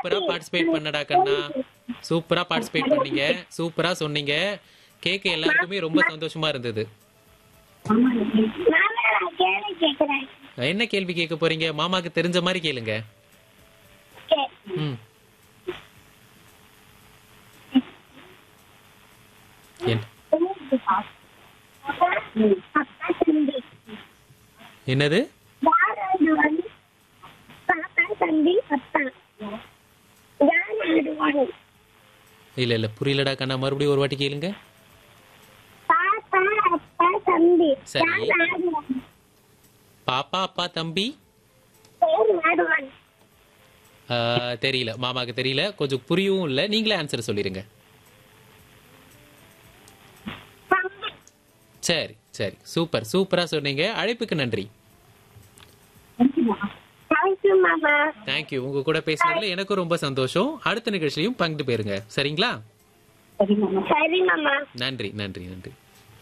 சூப்பரா பார்ட்டிசிபேட் பண்ணடா கண்ணா சூப்பரா பார்ட்டிசிபேட் பண்ணீங்க சூப்பரா சொன்னீங்க கேட்க எல்லாருக்குமே ரொம்ப சந்தோஷமா இருந்தது மாமா நான் கேள்வி கேட்கிறேன் என்ன கேள்வி கேட்க போறீங்க மாமாக்கு தெரிஞ்ச மாதிரி கேளுங்க கே- ம் என்- அப்பா தம்பி என்னது யாராவது வந்து பாப்பா தம்பி அப்பா யார் ஆடுவாங்க இல்ல இல்ல புரியலடா கண்ணா மறுபடியும் ஒரு வாட்டி கேளுங்க பாப்பா அப்பா தம்பி சரி. யார் ஆடுவாங்க பாப்பா அப்பா தம்பி பேர் ஆடுவாங்க ஆ, தெரியல மாமாக்கு தெரியல கொஞ்சம் புரியவும் இல்ல நீங்களே ஆன்சர் சொல்லிருங்க தம்பி சரி சரி சூப்பர் சூப்பரா சொன்னீங்க அழைப்புக்கு நன்றி தேங்க்யூ மாமா தேங்க்யூ உங்க கூட பேசுனதுல எனக்கும் ரொம்ப சந்தோஷம் அடுத்த நிகழ்ச்சியும் பங்கிட்டு போயிருங்க சரிங்களா சரி மாமா நன்றி நன்றி நன்றி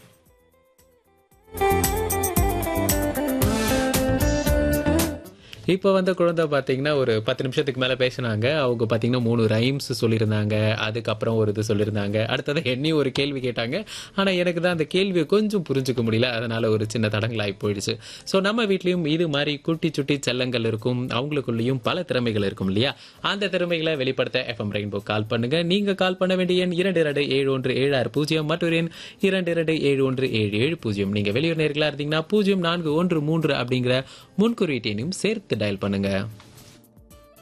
இப்போ வந்த குழந்தை பார்த்தீங்கன்னா ஒரு பத்து நிமிஷத்துக்கு மேலே பேசினாங்க அவங்க பார்த்தீங்கன்னா மூணு ரைம்ஸ் சொல்லியிருந்தாங்க அதுக்கப்புறம் ஒரு இது சொல்லியிருந்தாங்க அடுத்தது என்னையும் ஒரு கேள்வி கேட்டாங்க ஆனால் எனக்கு தான் அந்த கேள்வியை கொஞ்சம் புரிஞ்சுக்க முடியல அதனால ஒரு சின்ன தடங்களாகி போயிடுச்சு ஸோ நம்ம வீட்லேயும் இது மாதிரி குட்டி சுட்டி செல்லங்கள் இருக்கும் அவங்களுக்குள்ளேயும் பல திறமைகள் இருக்கும் இல்லையா அந்த திறமைகளை வெளிப்படுத்த எஃப்எம் ரெயின்போ கால் பண்ணுங்க நீங்க கால் பண்ண வேண்டிய எண் இரண்டு இரண்டு ஏழு ஒன்று ஏழு ஆறு பூஜ்ஜியம் மற்றொரு எண் இரண்டு இரண்டு ஏழு ஒன்று ஏழு ஏழு பூஜ்ஜியம் நீங்க வெளியூர் நேர்களா இருந்தீங்கன்னா பூஜ்ஜியம் நான்கு ஒன்று மூன்று அப்படிங்கிற முன்குறியீட்டையும் சேர்த்து டயல் பண்ணுங்க